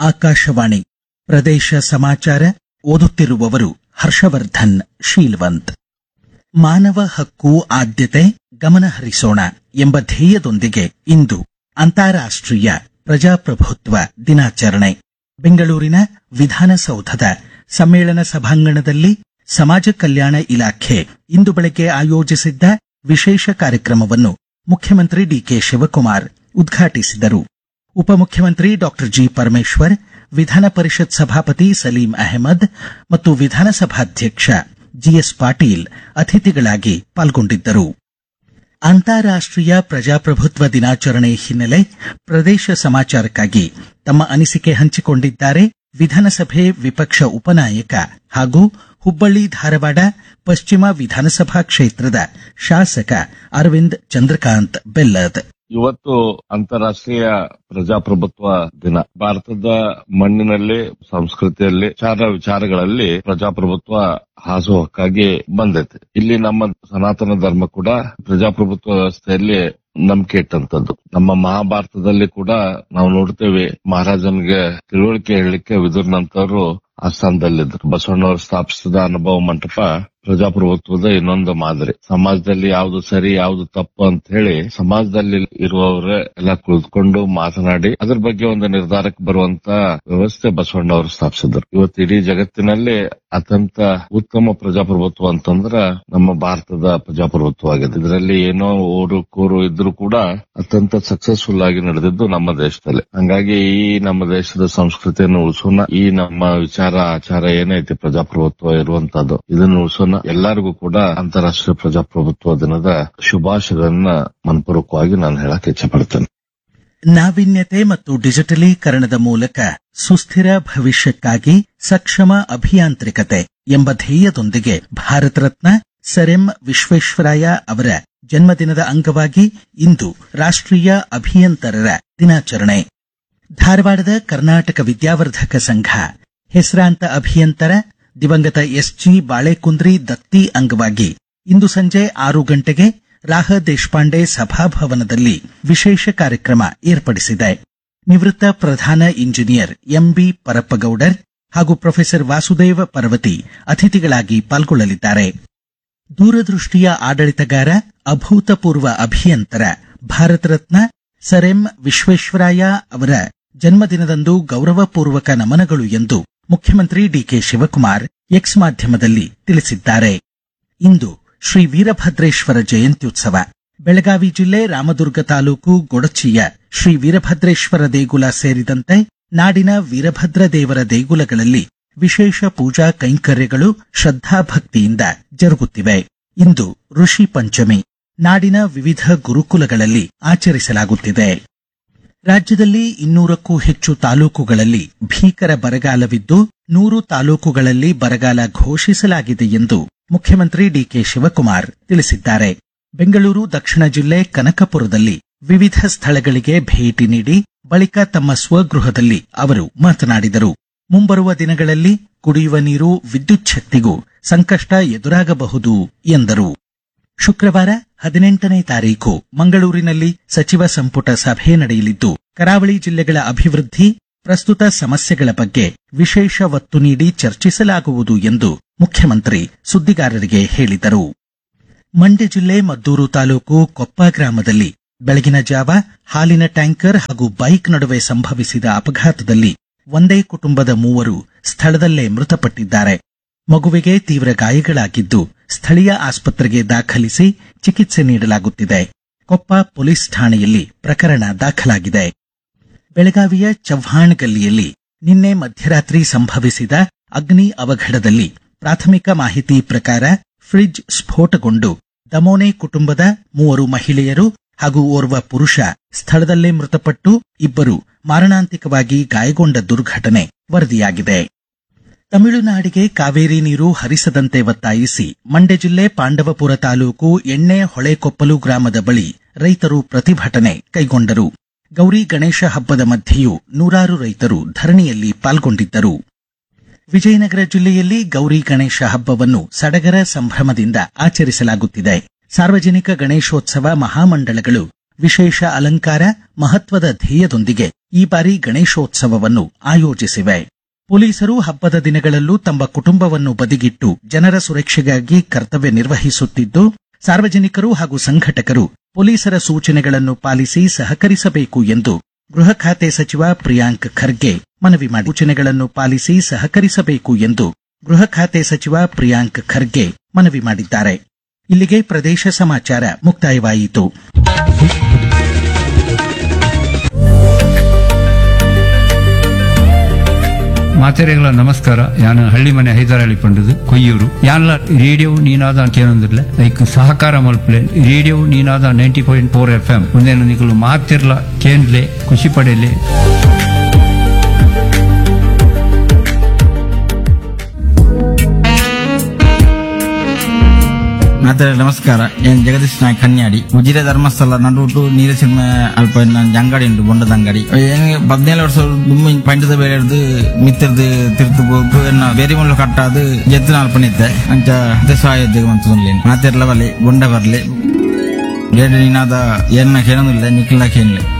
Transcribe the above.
ಆಕಾಶವಾಣಿ ಪ್ರದೇಶ ಸಮಾಚಾರ ಓದುತ್ತಿರುವವರು ಹರ್ಷವರ್ಧನ್ ಶೀಲ್ವಂತ್ ಮಾನವ ಹಕ್ಕು ಆದ್ಯತೆ ಗಮನಹರಿಸೋಣ ಎಂಬ ಧ್ಯೇಯದೊಂದಿಗೆ ಇಂದು ಅಂತಾರಾಷ್ಟ್ರೀಯ ಪ್ರಜಾಪ್ರಭುತ್ವ ದಿನಾಚರಣೆ ಬೆಂಗಳೂರಿನ ವಿಧಾನಸೌಧದ ಸಮ್ಮೇಳನ ಸಭಾಂಗಣದಲ್ಲಿ ಸಮಾಜ ಕಲ್ಯಾಣ ಇಲಾಖೆ ಇಂದು ಬೆಳಗ್ಗೆ ಆಯೋಜಿಸಿದ್ದ ವಿಶೇಷ ಕಾರ್ಯಕ್ರಮವನ್ನು ಮುಖ್ಯಮಂತ್ರಿ ಡಿಕೆ ಶಿವಕುಮಾರ್ ಉದ್ಘಾಟಿಸಿದರು ಉಪಮುಖ್ಯಮಂತ್ರಿ ಡಾಕ್ಟರ್ ಜಿ ಪರಮೇಶ್ವರ್ ವಿಧಾನ ಪರಿಷತ್ ಸಭಾಪತಿ ಸಲೀಂ ಅಹಮದ್ ಮತ್ತು ವಿಧಾನಸಭಾಧ್ಯಕ್ಷ ಜಿಎಸ್ ಪಾಟೀಲ್ ಅತಿಥಿಗಳಾಗಿ ಪಾಲ್ಗೊಂಡಿದ್ದರು ಅಂತಾರಾಷ್ಟ್ರೀಯ ಪ್ರಜಾಪ್ರಭುತ್ವ ದಿನಾಚರಣೆ ಹಿನ್ನೆಲೆ ಪ್ರದೇಶ ಸಮಾಚಾರಕ್ಕಾಗಿ ತಮ್ಮ ಅನಿಸಿಕೆ ಹಂಚಿಕೊಂಡಿದ್ದಾರೆ ವಿಧಾನಸಭೆ ವಿಪಕ್ಷ ಉಪನಾಯಕ ಹಾಗೂ ಹುಬ್ಬಳ್ಳಿ ಧಾರವಾಡ ಪಶ್ಚಿಮ ವಿಧಾನಸಭಾ ಕ್ಷೇತ್ರದ ಶಾಸಕ ಅರವಿಂದ್ ಚಂದ್ರಕಾಂತ್ ಬೆಲ್ಲದ್ ಇವತ್ತು ಅಂತಾರಾಷ್ಟ್ರೀಯ ಪ್ರಜಾಪ್ರಭುತ್ವ ದಿನ ಭಾರತದ ಮಣ್ಣಿನಲ್ಲಿ ಸಂಸ್ಕೃತಿಯಲ್ಲಿ ವಿಚಾರ ವಿಚಾರಗಳಲ್ಲಿ ಪ್ರಜಾಪ್ರಭುತ್ವ ಹಾಸುಹೊಕ್ಕಾಗಿ ಬಂದೈತೆ ಇಲ್ಲಿ ನಮ್ಮ ಸನಾತನ ಧರ್ಮ ಕೂಡ ಪ್ರಜಾಪ್ರಭುತ್ವ ವ್ಯವಸ್ಥೆಯಲ್ಲಿ ನಂಬಿಕೆ ಇಟ್ಟಂತದ್ದು ನಮ್ಮ ಮಹಾಭಾರತದಲ್ಲಿ ಕೂಡ ನಾವು ನೋಡ್ತೇವೆ ಮಹಾರಾಜನ್ಗೆ ತಿಳುವಳಿಕೆ ಹೇಳಲಿಕ್ಕೆ ವಿದುರ್ನಂತವರು ಆಸ್ಥಾನದಲ್ಲಿದ್ರು ಬಸವಣ್ಣವರು ಸ್ಥಾಪಿಸಿದ ಅನುಭವ ಮಂಟಪ ಪ್ರಜಾಪ್ರಭುತ್ವದ ಇನ್ನೊಂದು ಮಾದರಿ ಸಮಾಜದಲ್ಲಿ ಯಾವ್ದು ಸರಿ ಯಾವ್ದು ತಪ್ಪು ಅಂತ ಹೇಳಿ ಸಮಾಜದಲ್ಲಿ ಇರುವವರೇ ಎಲ್ಲ ಕುಳಿತುಕೊಂಡು ಮಾತನಾಡಿ ಅದ್ರ ಬಗ್ಗೆ ಒಂದು ನಿರ್ಧಾರಕ್ಕೆ ಬರುವಂತ ವ್ಯವಸ್ಥೆ ಬಸವಣ್ಣವರು ಸ್ಥಾಪಿಸಿದ್ರು ಇವತ್ತು ಇಡೀ ಜಗತ್ತಿನಲ್ಲಿ ಅತ್ಯಂತ ಉತ್ತಮ ಪ್ರಜಾಪ್ರಭುತ್ವ ಅಂತಂದ್ರ ನಮ್ಮ ಭಾರತದ ಪ್ರಜಾಪ್ರಭುತ್ವ ಆಗಿದೆ ಇದರಲ್ಲಿ ಏನೋ ಊರು ಕೂರು ಇದ್ರೂ ಕೂಡ ಅತ್ಯಂತ ಸಕ್ಸಸ್ಫುಲ್ ಆಗಿ ನಡೆದಿದ್ದು ನಮ್ಮ ದೇಶದಲ್ಲಿ ಹಂಗಾಗಿ ಈ ನಮ್ಮ ದೇಶದ ಸಂಸ್ಕೃತಿಯನ್ನು ಉಳಿಸೋಣ ಈ ನಮ್ಮ ವಿಚಾರ ಆಚಾರ ಏನೈತಿ ಪ್ರಜಾಪ್ರಭುತ್ವ ಇರುವಂತದ್ದು ಇದನ್ನು ಉಳಿಸೋಣ ಎಲ್ಲರಿಗೂ ಕೂಡ ಅಂತಾರಾಷ್ಟ್ರೀಯ ಪ್ರಜಾಪ್ರಭುತ್ವ ದಿನದ ಶುಭಾಶಯಗಳನ್ನ ಮನಪೂರ್ವಕವಾಗಿ ನಾನು ಹೇಳಕ್ ಇಚ್ಛೆ ಪಡ್ತೇನೆ ನಾವೀನ್ಯತೆ ಮತ್ತು ಡಿಜಿಟಲೀಕರಣದ ಮೂಲಕ ಸುಸ್ಥಿರ ಭವಿಷ್ಯಕ್ಕಾಗಿ ಸಕ್ಷಮ ಅಭಿಯಾಂತ್ರಿಕತೆ ಎಂಬ ಧ್ಯೇಯದೊಂದಿಗೆ ಭಾರತ ರತ್ನ ಸರ್ ಎಂ ವಿಶ್ವೇಶ್ವರಾಯ ಅವರ ಜನ್ಮದಿನದ ಅಂಗವಾಗಿ ಇಂದು ರಾಷ್ಟ್ರೀಯ ಅಭಿಯಂತರರ ದಿನಾಚರಣೆ ಧಾರವಾಡದ ಕರ್ನಾಟಕ ವಿದ್ಯಾವರ್ಧಕ ಸಂಘ ಹೆಸರಾಂತ ಅಭಿಯಂತರ ದಿವಂಗತ ಎಸ್ಜಿ ಬಾಳೆಕುಂದ್ರಿ ದತ್ತಿ ಅಂಗವಾಗಿ ಇಂದು ಸಂಜೆ ಆರು ಗಂಟೆಗೆ ರಾಹ ದೇಶಪಾಂಡೆ ಸಭಾಭವನದಲ್ಲಿ ವಿಶೇಷ ಕಾರ್ಯಕ್ರಮ ಏರ್ಪಡಿಸಿದೆ ನಿವೃತ್ತ ಪ್ರಧಾನ ಇಂಜಿನಿಯರ್ ಎಂಬಿ ಪರಪ್ಪಗೌಡರ್ ಹಾಗೂ ಪ್ರೊಫೆಸರ್ ವಾಸುದೇವ ಪರ್ವತಿ ಅತಿಥಿಗಳಾಗಿ ಪಾಲ್ಗೊಳ್ಳಲಿದ್ದಾರೆ ದೂರದೃಷ್ಟಿಯ ಆಡಳಿತಗಾರ ಅಭೂತಪೂರ್ವ ಅಭಿಯಂತರ ಭಾರತ ರತ್ನ ಸರ್ ಎಂ ವಿಶ್ವೇಶ್ವರಾಯ ಅವರ ಜನ್ಮದಿನದಂದು ಗೌರವಪೂರ್ವಕ ನಮನಗಳು ಎಂದು ಮುಖ್ಯಮಂತ್ರಿ ಡಿಕೆ ಶಿವಕುಮಾರ್ ಎಕ್ಸ್ ಮಾಧ್ಯಮದಲ್ಲಿ ತಿಳಿಸಿದ್ದಾರೆ ಇಂದು ಶ್ರೀ ವೀರಭದ್ರೇಶ್ವರ ಜಯಂತ್ಯುತ್ಸವ ಬೆಳಗಾವಿ ಜಿಲ್ಲೆ ರಾಮದುರ್ಗ ತಾಲೂಕು ಗೊಡಚಿಯ ಶ್ರೀ ವೀರಭದ್ರೇಶ್ವರ ದೇಗುಲ ಸೇರಿದಂತೆ ನಾಡಿನ ವೀರಭದ್ರ ದೇವರ ದೇಗುಲಗಳಲ್ಲಿ ವಿಶೇಷ ಪೂಜಾ ಕೈಂಕರ್ಯಗಳು ಶ್ರದ್ಧಾಭಕ್ತಿಯಿಂದ ಜರುಗುತ್ತಿವೆ ಇಂದು ಋಷಿ ಪಂಚಮಿ ನಾಡಿನ ವಿವಿಧ ಗುರುಕುಲಗಳಲ್ಲಿ ಆಚರಿಸಲಾಗುತ್ತಿದೆ ರಾಜ್ಯದಲ್ಲಿ ಇನ್ನೂರಕ್ಕೂ ಹೆಚ್ಚು ತಾಲೂಕುಗಳಲ್ಲಿ ಭೀಕರ ಬರಗಾಲವಿದ್ದು ನೂರು ತಾಲೂಕುಗಳಲ್ಲಿ ಬರಗಾಲ ಘೋಷಿಸಲಾಗಿದೆ ಎಂದು ಮುಖ್ಯಮಂತ್ರಿ ಡಿಕೆ ಶಿವಕುಮಾರ್ ತಿಳಿಸಿದ್ದಾರೆ ಬೆಂಗಳೂರು ದಕ್ಷಿಣ ಜಿಲ್ಲೆ ಕನಕಪುರದಲ್ಲಿ ವಿವಿಧ ಸ್ಥಳಗಳಿಗೆ ಭೇಟಿ ನೀಡಿ ಬಳಿಕ ತಮ್ಮ ಸ್ವಗೃಹದಲ್ಲಿ ಅವರು ಮಾತನಾಡಿದರು ಮುಂಬರುವ ದಿನಗಳಲ್ಲಿ ಕುಡಿಯುವ ನೀರು ವಿದ್ಯುತ್ ಶಕ್ತಿಗೂ ಸಂಕಷ್ಟ ಎದುರಾಗಬಹುದು ಎಂದರು ಶುಕ್ರವಾರ ಹದಿನೆಂಟನೇ ತಾರೀಕು ಮಂಗಳೂರಿನಲ್ಲಿ ಸಚಿವ ಸಂಪುಟ ಸಭೆ ನಡೆಯಲಿದ್ದು ಕರಾವಳಿ ಜಿಲ್ಲೆಗಳ ಅಭಿವೃದ್ಧಿ ಪ್ರಸ್ತುತ ಸಮಸ್ಯೆಗಳ ಬಗ್ಗೆ ವಿಶೇಷ ಒತ್ತು ನೀಡಿ ಚರ್ಚಿಸಲಾಗುವುದು ಎಂದು ಮುಖ್ಯಮಂತ್ರಿ ಸುದ್ದಿಗಾರರಿಗೆ ಹೇಳಿದರು ಮಂಡ್ಯ ಜಿಲ್ಲೆ ಮದ್ದೂರು ತಾಲೂಕು ಕೊಪ್ಪ ಗ್ರಾಮದಲ್ಲಿ ಬೆಳಗಿನ ಜಾವ ಹಾಲಿನ ಟ್ಯಾಂಕರ್ ಹಾಗೂ ಬೈಕ್ ನಡುವೆ ಸಂಭವಿಸಿದ ಅಪಘಾತದಲ್ಲಿ ಒಂದೇ ಕುಟುಂಬದ ಮೂವರು ಸ್ಥಳದಲ್ಲೇ ಮೃತಪಟ್ಟಿದ್ದಾರೆ ಮಗುವಿಗೆ ತೀವ್ರ ಗಾಯಗಳಾಗಿದ್ದು ಸ್ಥಳೀಯ ಆಸ್ಪತ್ರೆಗೆ ದಾಖಲಿಸಿ ಚಿಕಿತ್ಸೆ ನೀಡಲಾಗುತ್ತಿದೆ ಕೊಪ್ಪ ಪೊಲೀಸ್ ಠಾಣೆಯಲ್ಲಿ ಪ್ರಕರಣ ದಾಖಲಾಗಿದೆ ಬೆಳಗಾವಿಯ ಚವ್ಹಾಣ್ ಗಲ್ಲಿಯಲ್ಲಿ ನಿನ್ನೆ ಮಧ್ಯರಾತ್ರಿ ಸಂಭವಿಸಿದ ಅಗ್ನಿ ಅವಘಡದಲ್ಲಿ ಪ್ರಾಥಮಿಕ ಮಾಹಿತಿ ಪ್ರಕಾರ ಫ್ರಿಡ್ಜ್ ಸ್ಫೋಟಗೊಂಡು ದಮೋನೆ ಕುಟುಂಬದ ಮೂವರು ಮಹಿಳೆಯರು ಹಾಗೂ ಓರ್ವ ಪುರುಷ ಸ್ಥಳದಲ್ಲೇ ಮೃತಪಟ್ಟು ಇಬ್ಬರು ಮಾರಣಾಂತಿಕವಾಗಿ ಗಾಯಗೊಂಡ ದುರ್ಘಟನೆ ವರದಿಯಾಗಿದೆ ತಮಿಳುನಾಡಿಗೆ ಕಾವೇರಿ ನೀರು ಹರಿಸದಂತೆ ಒತ್ತಾಯಿಸಿ ಮಂಡ್ಯ ಜಿಲ್ಲೆ ಪಾಂಡವಪುರ ತಾಲೂಕು ಎಣ್ಣೆ ಹೊಳೆಕೊಪ್ಪಲು ಗ್ರಾಮದ ಬಳಿ ರೈತರು ಪ್ರತಿಭಟನೆ ಕೈಗೊಂಡರು ಗೌರಿ ಗಣೇಶ ಹಬ್ಬದ ಮಧ್ಯೆಯೂ ನೂರಾರು ರೈತರು ಧರಣಿಯಲ್ಲಿ ಪಾಲ್ಗೊಂಡಿದ್ದರು ವಿಜಯನಗರ ಜಿಲ್ಲೆಯಲ್ಲಿ ಗೌರಿ ಗಣೇಶ ಹಬ್ಬವನ್ನು ಸಡಗರ ಸಂಭ್ರಮದಿಂದ ಆಚರಿಸಲಾಗುತ್ತಿದೆ ಸಾರ್ವಜನಿಕ ಗಣೇಶೋತ್ಸವ ಮಹಾಮಂಡಳಗಳು ವಿಶೇಷ ಅಲಂಕಾರ ಮಹತ್ವದ ಧ್ಯೇಯದೊಂದಿಗೆ ಈ ಬಾರಿ ಗಣೇಶೋತ್ಸವವನ್ನು ಆಯೋಜಿಸಿವೆ ಪೊಲೀಸರು ಹಬ್ಬದ ದಿನಗಳಲ್ಲೂ ತಮ್ಮ ಕುಟುಂಬವನ್ನು ಬದಿಗಿಟ್ಟು ಜನರ ಸುರಕ್ಷೆಗಾಗಿ ಕರ್ತವ್ಯ ನಿರ್ವಹಿಸುತ್ತಿದ್ದು ಸಾರ್ವಜನಿಕರು ಹಾಗೂ ಸಂಘಟಕರು ಪೊಲೀಸರ ಸೂಚನೆಗಳನ್ನು ಪಾಲಿಸಿ ಸಹಕರಿಸಬೇಕು ಎಂದು ಗೃಹ ಖಾತೆ ಸಚಿವ ಪ್ರಿಯಾಂಕ್ ಖರ್ಗೆ ಮನವಿ ಮಾಡಿ ಸೂಚನೆಗಳನ್ನು ಪಾಲಿಸಿ ಸಹಕರಿಸಬೇಕು ಎಂದು ಗೃಹ ಖಾತೆ ಸಚಿವ ಪ್ರಿಯಾಂಕ್ ಖರ್ಗೆ ಮನವಿ ಮಾಡಿದ್ದಾರೆ ಇಲ್ಲಿಗೆ ಪ್ರದೇಶ ಸಮಾಚಾರ ಮುಕ್ತಾಯವಾಯಿತು ಮಾತೆರೆಗಳ ನಮಸ್ಕಾರ ಯಾನ ಹಳ್ಳಿ ಮನೆ ಹೈದರಾಳಿ ಪಂಡದು ಕೊಯ್ಯೂರು ಯಾನ್ಲ ರೇಡಿಯೋ ನೀನಾದ ಕೇನೊಂದಿರ್ಲೆ ಲೈಕ್ ಸಹಕಾರ ಮಲ್ಪಲೆ radio Ninaada ninety point four F M ಒಂದೇನು ನಿಕಲು ಮಾತಿರ್ಲ ಕೇನ್ಲೆ ಖುಷಿ ಪಡೆಯಲೆ ಮಾತರೆ ನಮಸ್ಕಾರ ಏನ್ ಜಗದೀಶ್ ನಾಯಕ್ ಕನ್ಯಾಡಿ ಉಜಿರೆ ಧರ್ಮಸ್ಥಳ ನಡುಟು ನೀರಸಿಂಹ ಅಲ್ಪ ನಂಜ್ ಅಂಗಡಿ ಉಂಟು ಬೊಂಡದ ಅಂಗಡಿ ಏನ್ ಹದಿನೇಳು ವರ್ಷ ದುಮ್ಮಿ ಪಂಡದ ಬೇರೆ ಹಿಡ್ದು ಮಿತ್ರದು ತಿರ್ತು ಹೋಗ್ತು ಎನ್ನ ಬೇರೆ ಮುಳ್ಳು ಕಟ್ಟಾದು ಎತ್ತಿನ ಅಲ್ಪನಿದ್ದೆ ಅಂಚ ದೇಶವಾಯೋದ್ಯ ಅಂತ ಮಾತಿರ್ಲ ಬಲೆ ಬೊಂಡ ಬರ್ಲಿ ಬೇಡ ನೀನಾದ ಏನ ಕೇಳೋದಿಲ್ಲ ನಿಖಿಲ ಕೇಳಲಿ